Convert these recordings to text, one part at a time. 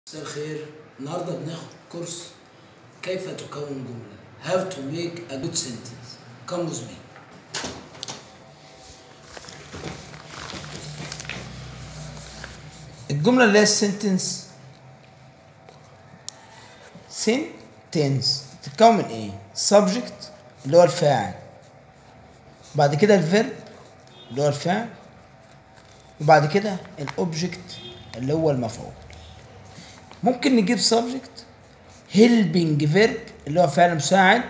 مساء الخير النهارده بناخد كورس كيف تكون جملة how to make a good sentence come with me الجملة اللي هي السنتنس سنتنس تتكون من ايه؟ subject اللي هو الفاعل بعد كده الفيرب اللي هو الفعل وبعد كده الاوبجكت اللي هو المفعول ممكن نجيب subject helping verb اللي هو فعل مساعد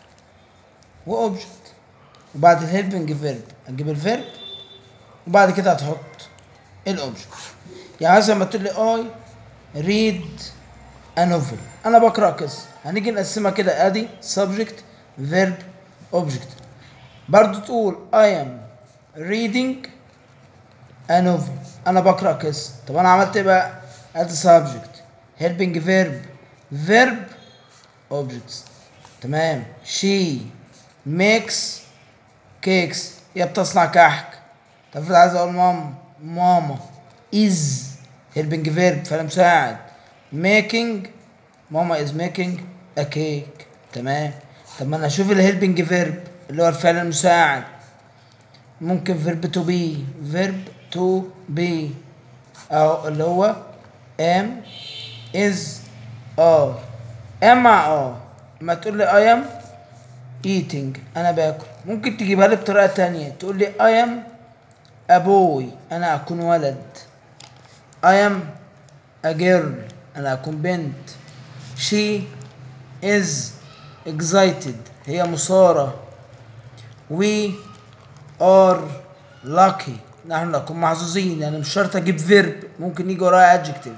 واوبجكت وبعد الهيلبنج فيرب هتجيب الفيرب وبعد كده هتحط الاوبجكت يعني مثلا ما تقول لي اي ريد ا نوفل انا بقرا قصه هنيجي نقسمها كده ادي subject verb object برضو تقول I am reading a novel انا بقرا قصه طب انا عملت ايه بقى ادي subject helping verb verb objects تمام she makes cakes هي بتصنع كحك طب افرض عايز اقول ماما ماما is helping verb فعل مساعد making ماما is making a cake تمام طب ما انا اشوف الهيلبنج فيرب اللي هو الفعل المساعد ممكن فيرب تو بي فيرب تو بي او اللي هو am is are am مع are ما تقول لي I am eating انا باكل ممكن تجيبها لي بطريقه تانية تقول لي I am a boy انا اكون ولد I am a girl انا اكون بنت she is excited هي مثارة we are lucky نحن نكون محظوظين يعني مش شرط اجيب فيرب ممكن يجي وراها adjective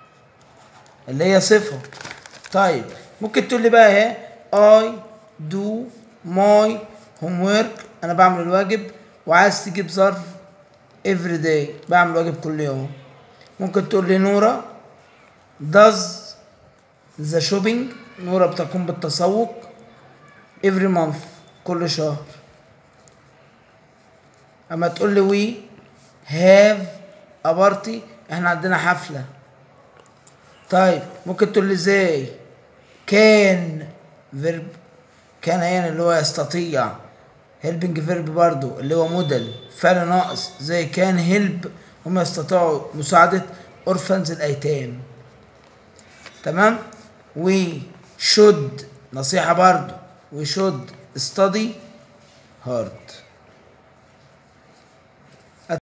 اللي هي صفة طيب ممكن تقول لي بقى اهي I do my homework انا بعمل الواجب وعايز تجيب ظرف every day بعمل واجب كل يوم ممكن تقول لي نورة does the shopping نورة بتقوم بالتسوق every month كل شهر اما تقول لي we have a party احنا عندنا حفلة طيب ممكن تقول لي ازاي كان فيرب كان يعني اللي هو يستطيع هيلبنج فيرب برضو اللي هو موديل فعل ناقص زي كان هيلب هم يستطيعوا مساعدة أورفنز الأيتام تمام we should نصيحة برضو we should study hard